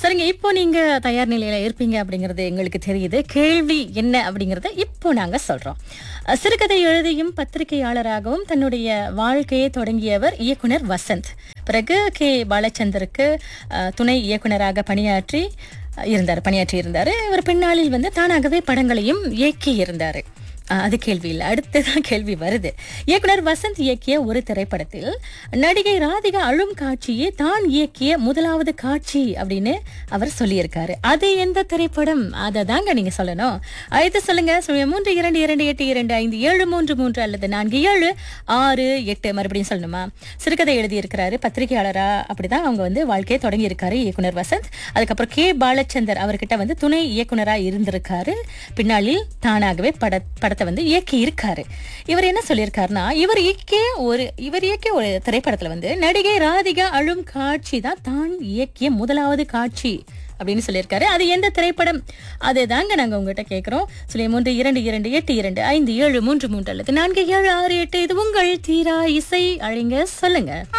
சரிங்க இப்போ நீங்க தயார் நிலையில இருப்பீங்க அப்படிங்கறது எங்களுக்கு தெரியுது கேள்வி என்ன அப்படிங்கறத இப்போ நாங்க சொல்றோம் அஹ், சிறுகதை எழுதியும் பத்திரிகையாளராகவும் தன்னுடைய வாழ்க்கையை தொடங்கியவர் இயக்குனர் வசந்த் பிறகு கே பாலச்சந்தருக்கு அஹ், துணை இயக்குனராக பணியாற்றி அஹ், இருந்தார் பணியாற்றி இருந்தாரு இவர் பின்னாளில் வந்து தானாகவே படங்களையும் இயக்கி இருந்தாரு அஹ், அது கேள்வி இல்லை அடுத்ததான் கேள்வி வருது இயக்குனர் வசந்த் இயக்கிய ஒரு திரைப்படத்தில் நடிகை ராதிகா அழும் காட்சியே தான் இயக்கிய முதலாவது காட்சி அப்படின்னு அவர் சொல்லியிருக்காரு அது எந்த திரைப்படம் அதை தாங்க நீங்க சொல்லணும் அழைத்து சொல்லுங்க சுழிய மூன்று இரண்டு இரண்டு எட்டு இரண்டு ஐந்து ஏழு மூன்று மூன்று அல்லது நான்கு ஏழு ஆறு எட்டு மறுபடியும் சொல்லணுமா சிறுகதை எழுதியிருக்கிறாரு பத்திரிகையாளரா அப்படிதான் அவங்க வந்து வாழ்க்கையை தொடங்கி இருக்காரு இயக்குனர் வசந்த் அதுக்கப்புறம் கே பாலச்சந்தர் அவர்கிட்ட வந்து துணை இயக்குனரா இருந்திருக்காரு பின்னாளில் தானாகவே பட படத்தை வந்து இயக்கி இருக்காரு இவர் என்ன சொல்லியிருக்காருன்னா இவர் இயக்கிய ஒரு இவர் இயக்கிய ஒரு திரைப்படத்துல வந்து நடிகை ராதிகா அழும் காட்சி தான் தான் இயக்கிய முதலாவது காட்சி அப்படின்னு சொல்லியிருக்காரு அது எந்த திரைப்படம் அதை தாங்க நாங்க உங்ககிட்ட கேட்கிறோம் சொல்லி மூன்று இரண்டு இரண்டு எட்டு இரண்டு ஐந்து ஏழு மூன்று மூன்று அல்லது நான்கு ஏழு ஆறு எட்டு இது உங்கள் தீரா இசை அழிங்க சொல்லுங்க